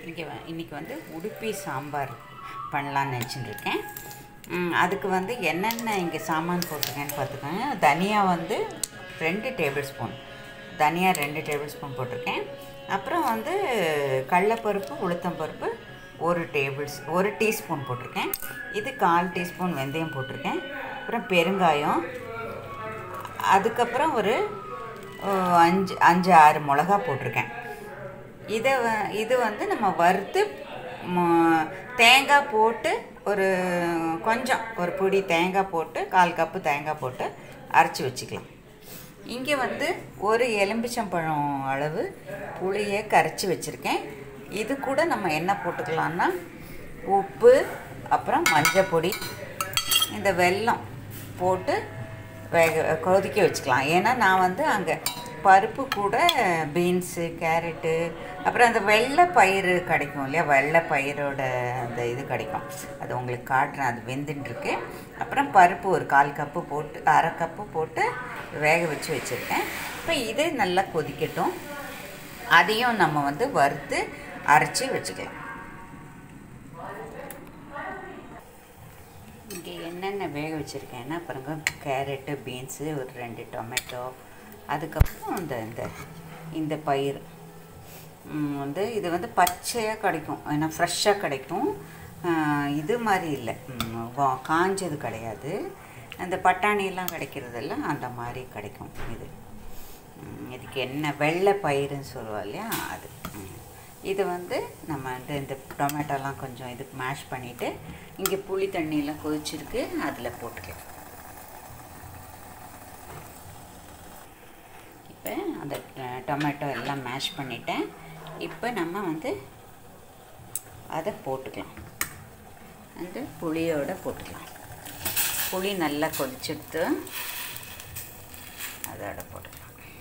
இன்றைக்கி இன்றைக்கி வந்து உடுப்பி சாம்பார் பண்ணலான்னு நினச்சிட்டு இருக்கேன் ம், அதுக்கு வந்து என்னென்ன இங்கே சாமான் போட்டிருக்கேன்னு பார்த்துக்கோங்க தனியா வந்து ரெண்டு டேபிள் ஸ்பூன் தனியா ரெண்டு டேபிள் ஸ்பூன் போட்டிருக்கேன் அப்புறம் வந்து கடலப்பருப்பு உளுத்தம்பருப்பு ஒரு டேபிள்ஸ் ஒரு டீஸ்பூன் போட்டிருக்கேன் இது கால் டீஸ்பூன் வெந்தயம் போட்டிருக்கேன் அப்புறம் பெருங்காயம் அதுக்கப்புறம் ஒரு அஹ், அஞ்சு அஞ்சு ஆறு மிளகா போட்டிருக்கேன் இதை வ- இது வந்து நம்ம வறுத்து ம- தேங்காய் போட்டு ஒரு கொஞ்சம் ஒரு பிடி தேங்காய் போட்டு கால் கப்பு தேங்காய் போட்டு அரைச்சி வச்சுக்கலாம் இங்கே வந்து ஒரு எலும்பிச்சம்பழம் அளவு புளியை கரைச்சி வச்சுருக்கேன் இது கூட நம்ம என்ன போட்டுக்கலாம்னா உப்பு அப்புறம் மஞ்சள் பொடி இந்த வெல்லம் போட்டு வேக கொதிக்க வச்சுக்கலாம் ஏன்னா நான் வந்து அங்கே பருப்பு கூட பீன்ஸு கேரட்டு அப்புறம் அந்த வெள்ளை பயிறு கிடைக்கும் இல்லையா வெள்ளை பயிரோட அந்த இது கிடைக்கும் அது உங்களுக்கு காட்டுறேன் அது வெந்துட்டுருக்கு அப்புறம் பருப்பு ஒரு கால் கப்பு போட்டு அரை கப்பு போட்டு வேக வச்சு வச்சுருக்கேன் இப்போ இது நல்லா கொதிக்கட்டும் அதையும் நம்ம வந்து வறுத்து அரைச்சி வச்சுக்கலாம் இங்கே என்னென்ன வேக வச்சுருக்கேன்னா பாருங்க கேரட்டு பீன்ஸு ஒரு ரெண்டு டொமேட்டோ அதுக்கப்புறம் இந்த இந்த இந்த பயிர் ம், வந்து இது வந்து பச்சையாக கிடைக்கும் ஏன்னா ஃப்ரெஷ்ஷாக கிடைக்கும் ஆஹ், இது மாதிரி இல்லை ம், வா- காஞ்சது கிடையாது அந்த பட்டாணியெல்லாம் கிடைக்கிறதெல்லாம் அந்த மாதிரி கிடைக்கும் இது ம், இதுக்கு என்ன வெள்ளை பயிருன்னு சொல்லுவா இல்லையா அது ம். இது வந்து நம்ம வந்து இந்த டொமேட்டோலாம் கொஞ்சம் இதுக்கு மேஷ் பண்ணிவிட்டு இங்கே புளி தண்ணியெல்லாம் கொதிச்சிருக்கு அதில் போட்டுக்கலாம் இப்போ அந்த ட- டொமேட்டோ எல்லாம் மேஷ் பண்ணிட்டேன் இப்போ நம்ம வந்து அதை போட்டுக்கலாம் அந்த புளியோட போட்டுக்கலாம் புளி நல்லா கொதிச்சுட்டு அதோட போட்டுக்கலாம்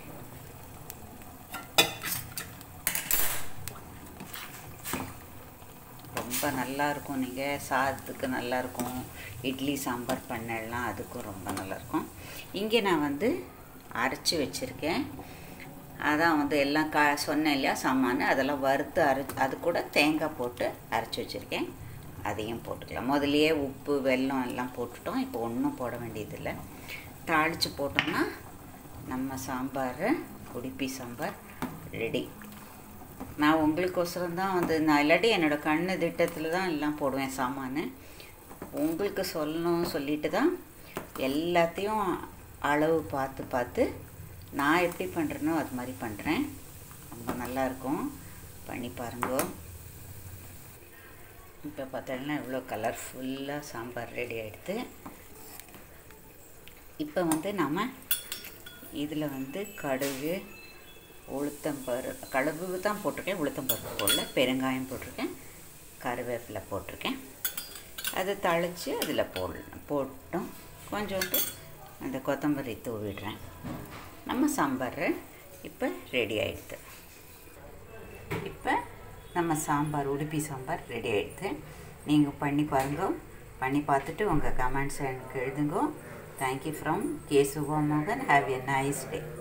ரொம்ப நல்லா இருக்கும் நீங்கள் சாதத்துக்கு நல்லா இருக்கும் இட்லி சாம்பார் பண்ணலாம் அதுக்கும் ரொம்ப நல்லா இருக்கும் இங்கே நான் வந்து அரைச்சி வச்சுருக்கேன் அதான் வந்து எல்லாம் கா சொன்னேன் இல்லையா சாமான் அதெல்லாம் வறுத்து அரை அது கூட தேங்காய் போட்டு அரைச்சி வச்சுருக்கேன் அதையும் போட்டுக்கலாம் முதலியே உப்பு வெல்லம் எல்லாம் போட்டுட்டோம் இப்போ ஒன்றும் போட வேண்டியதில்லை தாளித்து போட்டோம்னா நம்ம சாம்பார் உடுப்பி சாம்பார் ரெடி நான் உங்களுக்கோசரம் தான் வந்து நான் இல்லாட்டி என்னோடய கண்ணு திட்டத்தில் தான் எல்லாம் போடுவேன் சாமான் உங்களுக்கு சொல்லணும் சொல்லிட்டு தான் எல்லாத்தையும் அளவு பார்த்து பார்த்து நான் எப்படி பண்ணுறேனோ அது மாதிரி பண்ணுறேன் ரொம்ப நல்லா இருக்கும் பண்ணி பாருங்க இப்போ பார்த்தோன்னா இவ்வளோ கலர்ஃபுல்லாக சாம்பார் ரெடி ஆகிடுது இப்போ வந்து நாம் இதில் வந்து கடுகு உளுத்தம்பரு கடுகு தான் போட்டிருக்கேன் உளுத்தம்பருப்பு போடல பெருங்காயம் போட்டிருக்கேன் கருவேப்பிலை போட்டிருக்கேன் அதை தளித்து அதில் போட போட்டோம் கொஞ்சோண்டு அந்த கொத்தமல்லி தூவிடுறேன் நம்ம சாம்பார் இப்போ ரெடி ஆகிடுது இப்போ நம்ம சாம்பார் உடுப்பி சாம்பார் ரெடி ஆகிடுது நீங்கள் பண்ணி பாருங்க பண்ணி பார்த்துட்டு உங்கள் கமெண்ட்ஸ் எனக்கு எழுதுங்க தேங்க்யூ ஃப்ரம் கே சுபா மோகன் ஹாவ் எ நைஸ் டே